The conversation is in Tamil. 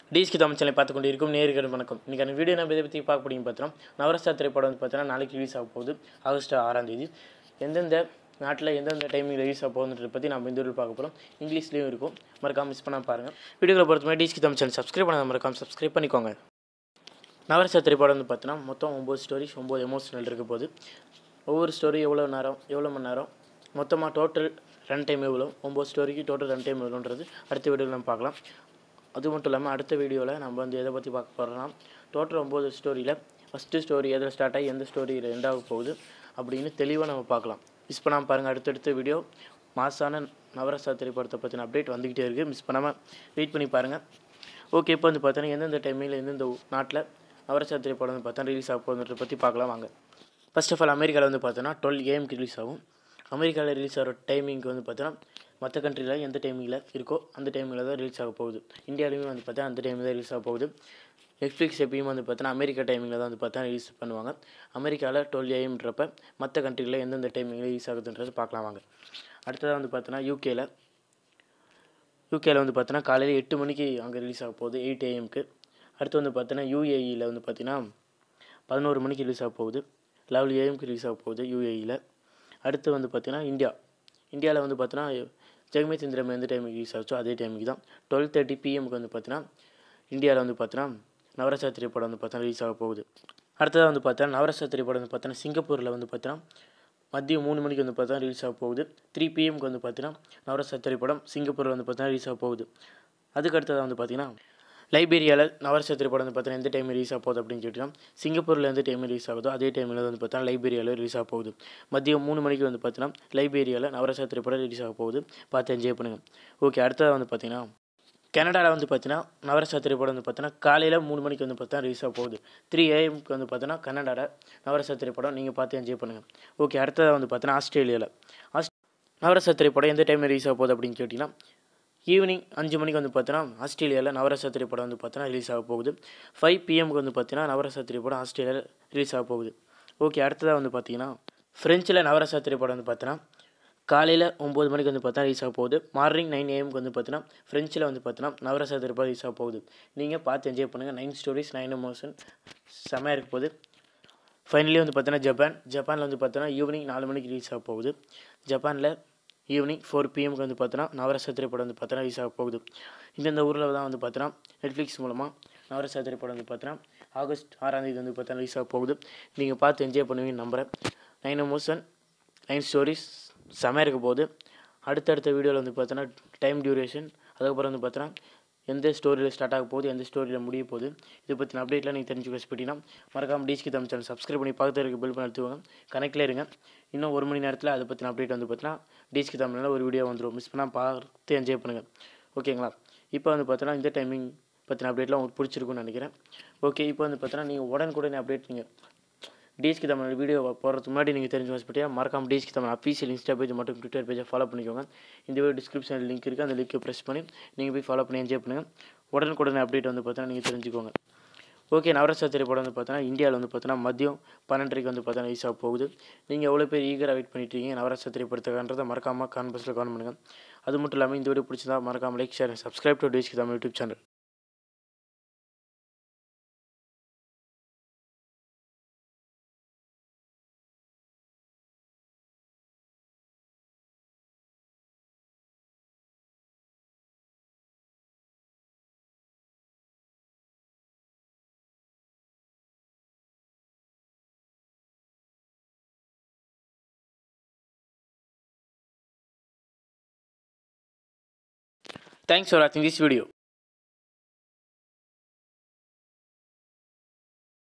டிஎஸ்கி தமிழ் சேனலை பார்த்து கொண்டு இருக்கும் நேர்கள் வணக்கம் இன்றைக்கான வீடியோ நம்ம இதை பற்றி பார்க்க முடியும் பார்த்தோம் நவரசா திரைப்படம் வந்து பார்த்தீங்கன்னா நாளைக்கு ரிலீஸ் ஆக போகுது ஆகஸ்ட் ஆறாம் தேதி எந்தெந்த நாட்டில் எந்தெந்த டைமிங் ரிலீஸ் ஆக போகுதுன்றதை பற்றி நம்ம இந்த வீடியோ பார்க்க போகிறோம் இங்கிலீஷ்லேயும் இருக்கும் மறக்காம மிஸ் பண்ணாமல் பாருங்கள் வீடியோவில் பொறுத்த மாதிரி டிஎஸ்கி தமிழ் சேனல் சப்ஸ்கிரைப் பண்ணாத மறக்காம சப்ஸ்கிரைப் பண்ணிக்கோங்க நவரசா திரைப்படம் வந்து பார்த்தீங்கன்னா மொத்தம் ஒம்பது ஸ்டோரிஸ் ஒம்பது எமோஷனல் இருக்க போகுது ஒவ்வொரு ஸ்டோரி எவ்வளோ நேரம் எவ்வளோ மணி நேரம் மொத்தமாக டோட்டல் ரன் டைம் எவ்வளோ ஒம்பது ஸ்டோரிக்கு டோட்டல் ரன் டைம் எவ்வளோன்றது அடுத்த வீடியோவில் நம்ம பார்க்கலாம் அது மட்டும் இல்லாமல் அடுத்த வீடியோவில் நம்ம வந்து எதை பற்றி பார்க்க போகிறோம்னா டோட்டல் ஒம்பது ஸ்டோரியில் ஃபஸ்ட்டு ஸ்டோரி எதில் ஸ்டார்ட் ஆகி எந்த ஸ்டோரியில் எண்டாக போகுது அப்படின்னு தெளிவாக நம்ம பார்க்கலாம் மிஸ் பண்ணாமல் பாருங்கள் அடுத்தடுத்த வீடியோ மாசான நவரசா திரைப்படத்தை பற்றின அப்டேட் வந்துக்கிட்டே இருக்குது மிஸ் பண்ணாமல் வெயிட் பண்ணி பாருங்கள் ஓகே இப்போ வந்து பார்த்தீங்கன்னா எந்தெந்த டைமில் எந்தெந்த நாட்டில் நவரசா திரைப்படம் வந்து பார்த்தா ரிலீஸ் ஆக போகுதுன்றதை பற்றி பார்க்கலாம் வாங்க ஃபர்ஸ்ட் ஆஃப் ஆல் அமெரிக்காவில் வந்து பார்த்தோன்னா டுவெல் ஏஎம்க்கு ரிலீஸ் ஆகும் அமெரிக்காவில் ரிலீஸ் ஆகிற டைமிங்க்கு வந்து பார்த்தோன்னா மற்ற கண்ட்ரியில் எந்த டைமிங்கில் இருக்கோ அந்த டைமில் தான் ரிலீஸ் ஆக போகுது இந்தியாவிலையுமே வந்து பார்த்தா அந்த டைமில் தான் ரிலீஸ் ஆக போகுது நெட்ஃப்ளிக்ஸ் எப்பயும் வந்து பார்த்தோன்னா அமெரிக்கா டைமிங்கில் தான் வந்து பார்த்தா ரிலீஸ் பண்ணுவாங்க அமெரிக்காவில் டுவெல் ஏஎம்ன்றப்ப மற்ற கண்ட்ரியில் எந்தெந்த டைமிங்கில் ரிலீஸ் ஆகுதுன்றது பார்க்கலாம் வாங்க அடுத்ததாக வந்து பார்த்தோன்னா யூகேல யூகேல வந்து பார்த்தோன்னா காலையில் எட்டு மணிக்கு அங்கே ரிலீஸ் ஆக போகுது எயிட் ஏஎம்க்கு அடுத்து வந்து பார்த்தோன்னா யூஏஇயில் வந்து பார்த்தீங்கன்னா பதினோரு மணிக்கு ரிலீஸ் ஆக போகுது லெவல் ஏஎம்க்கு ரிலீஸ் ஆக போகுது யூஏஇயில் அடுத்து வந்து பார்த்தீங்கன்னா இந்தியா இந்தியாவில் வந்து பார்த்தீங்கன்னா ஜெகமே இந்திரம் எந்த டைமுக்கு ரிலீஸ் ஆச்சோ அதே டைமுக்கு தான் டுவெல் தேர்ட்டி பிஎம்க்கு வந்து பார்த்தீங்கன்னா இந்தியாவில் வந்து பார்த்தீங்கன்னா நவரசா திரைப்படம் வந்து பார்த்தீங்கன்னா ரிலீஸ் ஆக போகுது அடுத்ததாக வந்து பார்த்தா நவரசா திரைப்படம் வந்து பார்த்தீங்கன்னா சிங்கப்பூரில் வந்து பார்த்தீங்கன்னா மதியம் மூணு மணிக்கு வந்து பார்த்தா ரிலீஸ் ஆக போகுது த்ரீ பிஎம்க்கு வந்து பார்த்தீங்கன்னா நவரசா திரைப்படம் சிங்கப்பூரில் வந்து பார்த்தீங்கன்னா ரிலீஸ் ஆக போகுது அதுக்கு அடுத்ததாக வந்து பார்த்தீங்கன்னா லைபீரியாவில் நவரச திரைப்படம் வந்து பார்த்தீங்கன்னா எந்த டைம் ரிலீஸ் ஆக போகுது அப்படின்னு கேட்டிங்கன்னா சிங்கப்பூரில் எந்த டைம் ரிலீஸ் ஆகுதோ அதே டைமில் வந்து பார்த்தீங்கன்னா லைபீரியாவில் ரிலீஸ் ஆக போகுது மதியம் மூணு மணிக்கு வந்து பார்த்தீங்கன்னா லைபீரியாவில் நவரச திரைப்படம் ரிலீஸ் ஆக போகுது பார்த்து என்ஜாய் பண்ணுங்கள் ஓகே அடுத்ததாக வந்து பார்த்தீங்கன்னா கனடாவில் வந்து பார்த்தீங்கன்னா நவரசா திரைப்படம் வந்து பார்த்தீங்கன்னா காலையில் மூணு மணிக்கு வந்து பார்த்தா ரிலீஸ் ஆக போகுது த்ரீ ஏஎம்க்கு வந்து பார்த்தீங்கன்னா கனடாவில் நவரசா திரைப்படம் நீங்கள் பார்த்து என்ஜாய் பண்ணுங்கள் ஓகே அடுத்ததாக வந்து பார்த்தீங்கன்னா ஆஸ்திரேலியாவில் ஆஸ் நவரசா திரைப்படம் எந்த டைமில் ரிலீஸ் ஆக போகுது அப்படின்னு கேட்டிங்கன்னா ஈவினிங் அஞ்சு மணிக்கு வந்து பார்த்தீங்கன்னா ஆஸ்திரேலியாவில் நவரச திரைப்படம் வந்து பார்த்தீங்கன்னா ரிலீஸ் ஆக போகுது ஃபைவ் பிஎம்க்கு வந்து பார்த்தீங்கன்னா நவரச திரைப்படம் ஆஸ்திரேலியாவில் ரிலீஸ் ஆக போகுது ஓகே அடுத்ததாக வந்து பார்த்தீங்கன்னா ஃப்ரெஞ்சில் நவரச திரைப்படம் வந்து பார்த்தீங்கன்னா காலையில் ஒம்பது மணிக்கு வந்து பார்த்தா ரிலீஸ் ஆக போகுது மார்னிங் நைன் ஏஎம்க்கு வந்து பார்த்தீங்கன்னா ஃப்ரெஞ்சில் வந்து பார்த்தீங்கன்னா நவரச திரைப்படம் ரிலீஸ் ஆக போகுது நீங்கள் பார்த்து என்ஜாய் பண்ணுங்கள் நைன் ஸ்டோரிஸ் நைன் எமோஷன் செம்மையாக இருக்க போகுது ஃபைனலி வந்து பார்த்தீங்கன்னா ஜப்பான் ஜப்பானில் வந்து பார்த்தீங்கன்னா ஈவினிங் நாலு மணிக்கு ரிலீஸ் ஆக போகுது ஜப்பானில் ஈவினிங் ஃபோர் பிஎம்க்கு வந்து பார்த்தோன்னா நவரச திரைப்படம் வந்து பார்த்தோன்னா ரிலீஸ் ஆக போகுது இந்தந்த ஊரில் தான் வந்து பார்த்தோன்னா நெட்ஃப்ளிக்ஸ் மூலமாக நவரச திரைப்படம் வந்து பார்த்தோன்னா ஆகஸ்ட் ஆறாம் தேதி வந்து பார்த்தோன்னா ரிலீஸ் ஆக போகுது நீங்கள் பார்த்து என்ஜாய் பண்ணுவீங்கன்னு நம்புகிறேன் நைன் எமோஷன் நைன் ஸ்டோரிஸ் செமையாக இருக்க போகுது அடுத்தடுத்த வீடியோவில் வந்து பார்த்தோன்னா டைம் டியூரேஷன் அதுக்கப்புறம் வந்து பார்த்தோன்னா எந்த ஸ்டோரியில் ஸ்டார்ட் ஆக போகுது எந்த ஸ்டோரியில் முடிய போகுது இதை பற்றின அப்டேட்லாம் நீங்கள் தெரிஞ்சுக்க வச்சுப்பட்டீங்கன்னா மறக்காம டிஸ்கி தமிழ் சேனல் சப்ஸ்கிரைப் பண்ணி பக்கத்தில் இருக்க பில் பண்ணி எடுத்துவாங்க கனெக்டில் இருங்க இன்னும் ஒரு மணி நேரத்தில் அதை பற்றின அப்டேட் வந்து பார்த்தீங்கன்னா டிஸ்கி தமிழில் ஒரு வீடியோ வந்துடும் மிஸ் பண்ணால் பார்த்து என்ஜாய் பண்ணுங்கள் ஓகேங்களா இப்போ வந்து பார்த்தோன்னா இந்த டைமிங் பற்றின அப்டேட்லாம் உங்களுக்கு பிடிச்சிருக்குன்னு நினைக்கிறேன் ஓகே இப்போ வந்து பார்த்தோன்னா நீங்கள் உடனுக்குடனே அப்டேட் நீங்கள் டிஎஸ்கி தமிழ் வீடியோ போகிறதுக்கு முன்னாடி நீங்கள் தெரிஞ்சு வச்சுப்பட்டியா மறக்காம DSK Tamil official insta page மட்டும் ட்விட்டர் பேஜை ஃபாலோ பண்ணிக்கோங்க இந்த வீடியோ டிஸ்கிரிப்ஷனில் லிங்க் இருக்குது அந்த லிங்க்கை ப்ரெஸ் பண்ணி நீங்கள் போய் ஃபாலோ பண்ணி என்ஜாய் பண்ணுங்கள் உடனுக்குடனே அப்டேட் வந்து பார்த்தீங்கன்னா நீங்கள் தெரிஞ்சுக்கோங்க ஓகே நவரசா திரைப்படம் வந்து பார்த்தீங்கன்னா இந்தியாவில் வந்து பார்த்தீங்கன்னா மதியம் பன்னெண்டரைக்கு வந்து பார்த்தீங்கன்னா ரிலீஸ் ஆக போகுது நீங்கள் எவ்வளோ பேர் ஈகராக வெயிட் பண்ணிட்டு இருக்கீங்க நவரசா திரைப்படத்துக்கான்றதை மறக்காமல் கான்பஸில் கவனம் பண்ணுங்கள் அது மட்டும் இல்லாமல் இந்த வீடியோ பிடிச்சதா மறக்காமல் like share subscribe to DSK Tamil YouTube channel Thanks for watching this video.